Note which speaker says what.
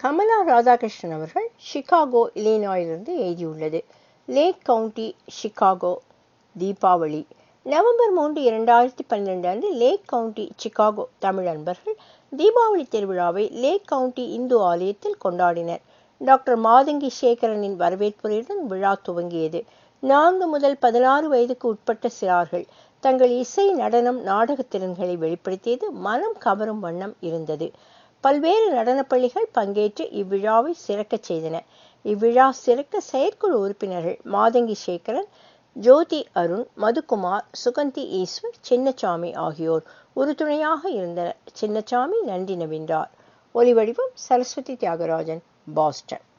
Speaker 1: கமலா ராதாகிருஷ்ணன் அவர்கள் சிகாகோ இலினாயிலிருந்து எழுதியுள்ளது Lake County Chicago Deepavali November மூன்று இரண்டாயிரத்தி பன்னிரெண்டு அன்று லேக் கவுண்டி சிகாகோ தமிழ் அன்பர்கள் தீபாவளி திருவிழாவை லேக் கவுண்டி இந்து ஆலயத்தில் கொண்டாடினர் டாக்டர் மாதங்கி சேகரனின் வரவேற்புரையுடன் விழா துவங்கியது நான்கு முதல் பதினாறு வயதுக்கு உட்பட்ட சிறார்கள் தங்கள் இசை நடனம் நாடக திறன்களை வெளிப்படுத்தியது மனம் கவரும் வண்ணம் இருந்தது பல்வேறு நடனப்பள்ளிகள் பங்கேற்று இவ்விழாவை சிறக்கச் செய்தன இவ்விழா சிறக்க செயற்குழு உறுப்பினர்கள் மாதங்கி சேகரன் ஜோதி அருண் மதுகுமார் சுகந்தி ஈஸ்வர் சின்னசாமி ஆகியோர் உறுதுணையாக இருந்தனர் சின்னசாமி நன்றி நவின்றார் ஒலிவடிவம் சரஸ்வதி தியாகராஜன் பாஸ்டன்